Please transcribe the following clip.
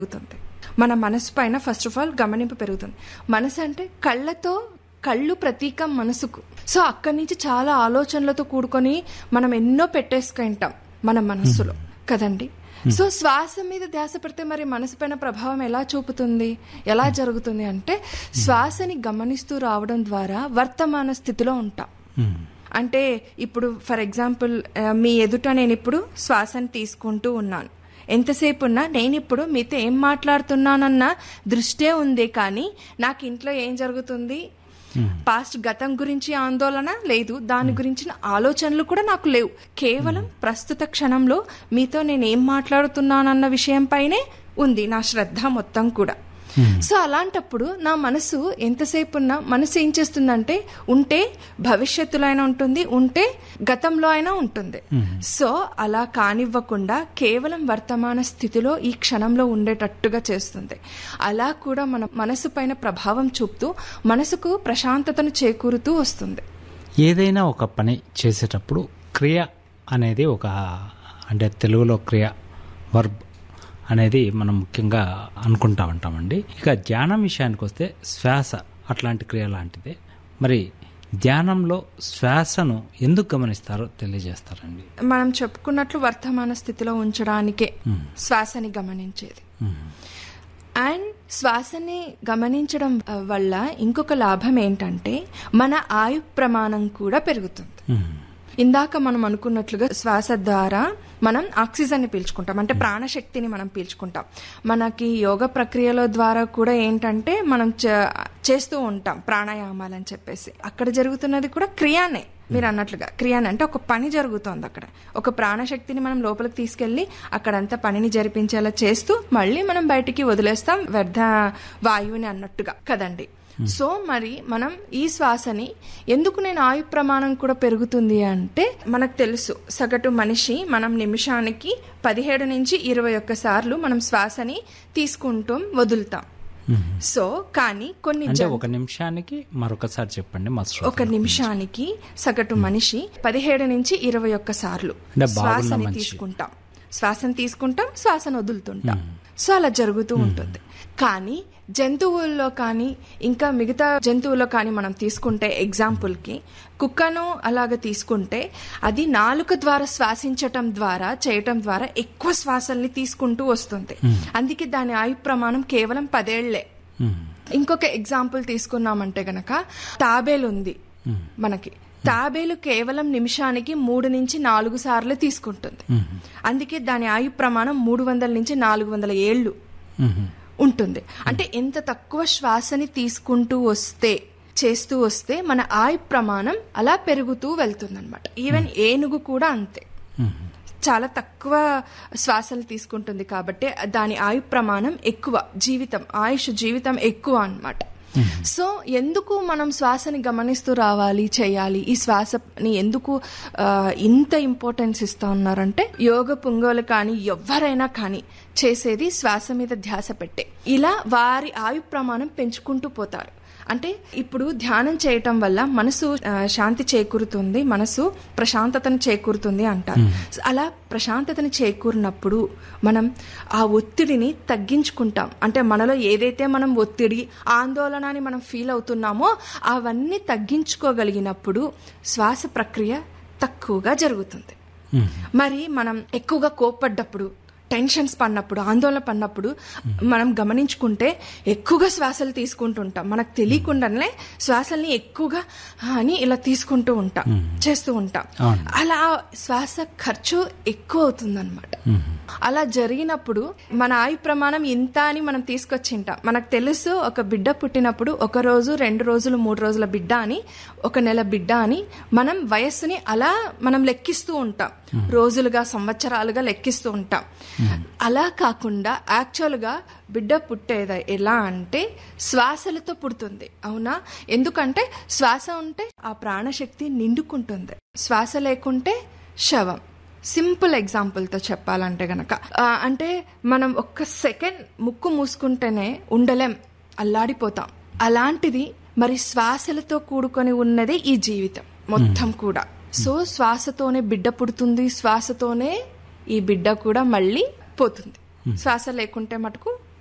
పెరుగుతుంది మన మనసు పైన ఫస్ట్ ఆఫ్ ఆల్ గమనింపు పెరుగుతుంది మనసు అంటే కళ్ళతో కళ్ళు ప్రతీకం మనసుకు సో అక్కడి నుంచి చాలా ఆలోచనలతో కూడుకొని మనం ఎన్నో పెట్టేసుకుంటాం మన మనస్సులో కదండి సో శ్వాస మీద ధ్యాస పెడితే మరి మనసు పైన ప్రభావం ఎలా చూపుతుంది ఎలా జరుగుతుంది అంటే శ్వాసని గమనిస్తూ రావడం ద్వారా వర్తమాన స్థితిలో ఉంటాం అంటే ఇప్పుడు ఫర్ ఎగ్జాంపుల్ మీ ఎదుట నేను ఇప్పుడు శ్వాసని తీసుకుంటూ ఉన్నాను ఎంతసేపు ఉన్నా నేను ఇప్పుడు మీతో ఏం మాట్లాడుతున్నానన్న దృష్టే ఉంది కానీ నాకు ఇంట్లో ఏం జరుగుతుంది పాస్ట్ గతం గురించి ఆందోళన లేదు దాని గురించిన ఆలోచనలు కూడా నాకు లేవు కేవలం ప్రస్తుత క్షణంలో మీతో నేను ఏం మాట్లాడుతున్నానన్న విషయం పైనే ఉంది నా శ్రద్ధ మొత్తం కూడా సో అలాంటప్పుడు నా మనసు ఎంతసేపు ఉన్నా మనసు ఏం చేస్తుందంటే ఉంటే భవిష్యత్తులో అయినా ఉంటుంది ఉంటే గతంలో అయినా ఉంటుంది సో అలా కానివ్వకుండా కేవలం వర్తమాన స్థితిలో ఈ క్షణంలో ఉండేటట్టుగా చేస్తుంది అలా కూడా మన మనసు పైన ప్రభావం చూపుతూ మనసుకు ప్రశాంతతను చేకూరుతూ వస్తుంది ఏదైనా ఒక పని చేసేటప్పుడు క్రియ అనేది ఒక అంటే తెలుగులో క్రియ వర్బ్ అనేది మనం ముఖ్యంగా అనుకుంటా ఉంటామండి ఇక ధ్యానం విషయానికి వస్తే శ్వాస అట్లాంటి క్రియ లాంటిదే మరి ధ్యానంలో శ్వాసను ఎందుకు గమనిస్తారో తెలియజేస్తారండి మనం చెప్పుకున్నట్లు వర్తమాన స్థితిలో ఉంచడానికే శ్వాసని గమనించేది అండ్ శ్వాసని గమనించడం వల్ల ఇంకొక లాభం ఏంటంటే మన ఆయు ప్రమాణం కూడా పెరుగుతుంది ఇందాక మనం అనుకున్నట్లుగా శ్వాస ద్వారా మనం ఆక్సిజన్ ని పీల్చుకుంటాం అంటే ప్రాణశక్తిని మనం పీల్చుకుంటాం మనకి యోగ ప్రక్రియల ద్వారా కూడా ఏంటంటే మనం చేస్తూ ఉంటాం ప్రాణాయామాలు అని చెప్పేసి అక్కడ జరుగుతున్నది కూడా క్రియానే మీరు అన్నట్లుగా క్రియానే అంటే ఒక పని జరుగుతోంది అక్కడ ఒక ప్రాణశక్తిని మనం లోపలికి తీసుకెళ్లి అక్కడంతా పనిని జరిపించేలా చేస్తూ మళ్ళీ మనం బయటికి వదిలేస్తాం వ్యర్థ వాయువుని అన్నట్టుగా కదండి సో మరి మనం ఈ శ్వాసని ఎందుకు నేను ఆయు ప్రమాణం కూడా పెరుగుతుంది అంటే మనకు తెలుసు సగటు మనిషి మనం నిమిషానికి పదిహేడు నుంచి ఇరవై ఒక్క సార్లు మనం శ్వాసని తీసుకుంటూ వదులుతాం సో కానీ కొన్ని అంటే ఒక నిమిషానికి మరొకసారి చెప్పండి మా ఒక నిమిషానికి సగటు మనిషి పదిహేడు నుంచి ఇరవై ఒక్క సార్లు శ్వాసని తీసుకుంటాం శ్వాసను తీసుకుంటాం శ్వాసను వదులుతుంటాం సో అలా జరుగుతూ ఉంటుంది కానీ జంతువుల్లో కానీ ఇంకా మిగతా జంతువుల్లో కానీ మనం తీసుకుంటే ఎగ్జాంపుల్కి కుక్కను అలాగ తీసుకుంటే అది నాలుక ద్వారా శ్వాసించటం ద్వారా చేయటం ద్వారా ఎక్కువ శ్వాసల్ని తీసుకుంటూ వస్తుంది అందుకే దాని ఆయు ప్రమాణం కేవలం పదేళ్లే ఇంకొక ఎగ్జాంపుల్ తీసుకున్నామంటే గనక తాబేలు ఉంది మనకి తాబేలు కేవలం నిమిషానికి మూడు నుంచి నాలుగు సార్లు తీసుకుంటుంది అందుకే దాని ఆయు ప్రమాణం మూడు వందల నుంచి నాలుగు వందల ఏళ్ళు ఉంటుంది అంటే ఎంత తక్కువ శ్వాసని తీసుకుంటూ వస్తే చేస్తూ వస్తే మన ఆయు ప్రమాణం అలా పెరుగుతూ వెళ్తుందన్నమాట ఈవెన్ ఏనుగు కూడా అంతే చాలా తక్కువ శ్వాసలు తీసుకుంటుంది కాబట్టి దాని ఆయు ప్రమాణం ఎక్కువ జీవితం ఆయుష్ జీవితం ఎక్కువ అనమాట సో ఎందుకు మనం శ్వాసని గమనిస్తూ రావాలి చేయాలి ఈ శ్వాసని ఎందుకు ఇంత ఇంపార్టెన్స్ ఇస్తా ఉన్నారంటే యోగ పుంగోలు కానీ ఎవరైనా కానీ చేసేది శ్వాస మీద ధ్యాస పెట్టే ఇలా వారి ఆయు ప్రమాణం పెంచుకుంటూ పోతారు అంటే ఇప్పుడు ధ్యానం చేయటం వల్ల మనసు శాంతి చేకూరుతుంది మనసు ప్రశాంతతను చేకూరుతుంది అంటారు అలా ప్రశాంతతని చేకూరినప్పుడు మనం ఆ ఒత్తిడిని తగ్గించుకుంటాం అంటే మనలో ఏదైతే మనం ఒత్తిడి ఆందోళన అని మనం ఫీల్ అవుతున్నామో అవన్నీ తగ్గించుకోగలిగినప్పుడు శ్వాస ప్రక్రియ తక్కువగా జరుగుతుంది మరి మనం ఎక్కువగా కోప్పడ్డప్పుడు టెన్షన్స్ పడినప్పుడు ఆందోళన పడినప్పుడు మనం గమనించుకుంటే ఎక్కువగా శ్వాసలు తీసుకుంటుంటాం మనకు తెలియకుండానే శ్వాసల్ని ఎక్కువగా అని ఇలా తీసుకుంటూ ఉంటాం చేస్తూ ఉంటాం అలా శ్వాస ఖర్చు ఎక్కువ అవుతుందన్నమాట అలా జరిగినప్పుడు మన ఆయు ప్రమాణం ఇంత అని మనం తీసుకొచ్చింటాం మనకు తెలుసు ఒక బిడ్డ పుట్టినప్పుడు ఒక రోజు రెండు రోజులు మూడు రోజుల బిడ్డ అని ఒక నెల బిడ్డ అని మనం వయస్సుని అలా మనం లెక్కిస్తూ ఉంటాం రోజులుగా సంవత్సరాలుగా లెక్కిస్తూ ఉంటాం అలా కాకుండా యాక్చువల్గా బిడ్డ పుట్టేది ఎలా అంటే శ్వాసలతో పుడుతుంది అవునా ఎందుకంటే శ్వాస ఉంటే ఆ ప్రాణశక్తి నిండుకుంటుంది శ్వాస లేకుంటే శవం సింపుల్ ఎగ్జాంపుల్తో చెప్పాలంటే గనక అంటే మనం ఒక్క సెకండ్ ముక్కు మూసుకుంటేనే ఉండలేం అల్లాడిపోతాం అలాంటిది మరి శ్వాసలతో కూడుకొని ఉన్నదే ఈ జీవితం మొత్తం కూడా సో శ్వాసతోనే బిడ్డ పుడుతుంది శ్వాసతోనే ఈ బిడ్డ కూడా మళ్ళీ పోతుంది శ్వాస లేకుంటే మటుకు